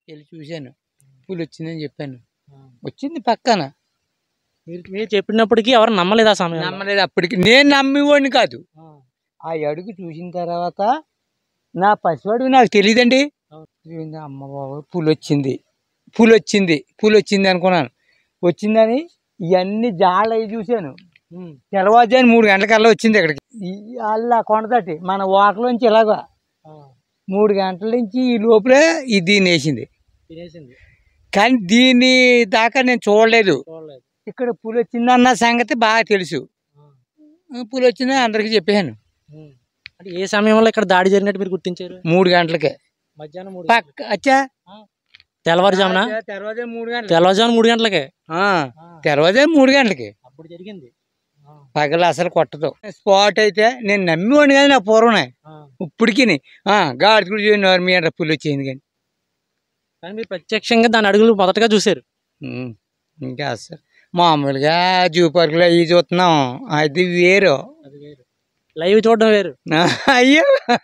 వెళ్ళి చూశాను పులి వచ్చిందని చెప్పాను వచ్చింది పక్కన మీరు మీరు చెప్పినప్పటికీ ఎవరు నమ్మలేదు ఆ సమయం నమ్మలేదు అప్పటికి నేను నమ్మేవాడిని కాదు ఆ అడుగు చూసిన తర్వాత నా పసివాడు నాకు తెలియదండి అవును. చూసింది అమ్మ బాబు పులి వచ్చింది పులి వచ్చింది పులి వచ్చింది అనుకున్నాను వచ్చిందని ఇవన్నీ జాళ్ళు అవి చూశాను తెల్లవారుజాని మూడు గంటలకల్లా వచ్చింది ఇక్కడికి ఈ- అలా కొండతటి మన వాకలోంచి ఇలాగా మూడు గంటల నుంచి ఈ లోపలే ఇది దీన్ని వేసింది తినేసింది కానీ దీన్ని దాకా నేను చూడలేదు చూడలేదు ఇక్కడ పులి వచ్చిందన్న సంగతి బాగా తెలుసు పులి వచ్చిందని అందరికీ చెప్పాను అంటే ఏ సమయంలో ఇక్కడ దాడి జరిగినట్టు మీరు గుర్తించారు మూడు గంటలకే మధ్యాహ్నం మూడు పక్క అచ్చా తెల్లవారుజామున తర్వాత మూడు గంటలకి తెల్లవారుజామున మూడు గంటలకే తర్వాత మూడు గంటలకి అప్పుడు జరిగింది పగలు అసలు కొట్టదు స్పాట్ అయితే నేను నమ్మేవాడిని కానీ నా పూర్వమే ఇప్పటికి గాడి కూడా చూడండి మీ అంటారు పులి వచ్చింది కానీ కానీ మీరు ప్రత్యక్షంగా దాని అడుగులు మొదటగా చూశారు ఉమ్, ఇంకా అసలు మామూలుగా జూ పార్కులో అవి చూస్తున్నాం అది వేరు అది వేరు లైవ్ చూడడం వేరు అయ్యో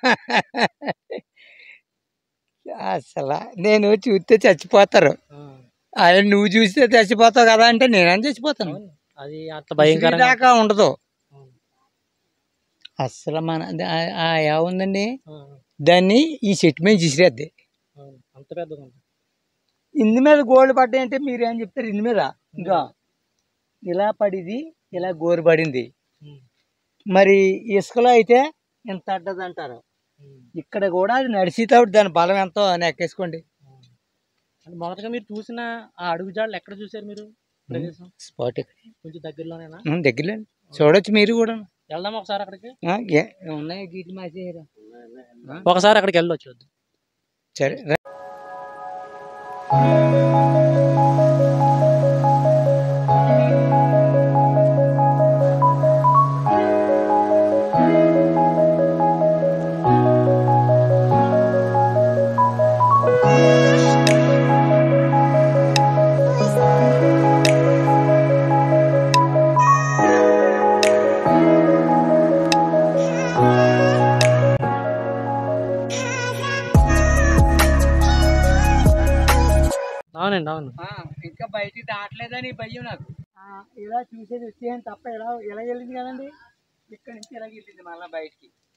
అసలు నేను చూస్తే చచ్చిపోతారు అది నువ్వు చూస్తే చచ్చిపోతావు కదా అంటే నేనే చచ్చిపోతాను అది అంత భయంకరంగా దాకా ఉండదు అవును. అసలు మన ఆ- ఆ ఏముందండి ఆ, దాన్ని ఈ చెట్టు మీద విసిరేద్ది అవును. అంత పెద్దది ఉంది. ఇందు మీద గోళ్ళు పడ్డాయంటే మీరు ఏం చెప్తారు ఇందు మీద ఇంకా ఇలా పడిది ఇలా గోరు పడింది ఉమ్, మరి ఇసుకలో అయితే ఎంత అడ్డది అంటారు ఉమ్, ఇక్కడ కూడా అది నడిచేటప్పుడు దాని బలం ఎంతో అని ఎక్కేసుకోండి ఉమ్. అంటే మొదటగా మీరు చూసిన ఆ అడుగు జాడలు ఎక్కడ చూశారు మీరు ప్రదేశం స్పాట్ కొంచెం దగ్గరలోనేనా దగ్గరలో చూడొచ్చు మీరు కూడా వెళ్దాం ఒకసారి అక్కడికి ఆ, ఏ- ఉన్నాయి గీటి మాసేయరా ఒకసారి అక్కడికి వెళ్ళొచ్చు సరే రా. అవునండి అవును ఆ, ఇంకా బయటికి దాటలేదని భయం నాకు ఆ, ఇలా చూసేది వచ్చేయని తప్ప ఇలా ఇలా వెళ్ళింది కదండి ఇక్కడ నుంచి ఇలా వెళ్ళింది మళ్ళీ బయటికి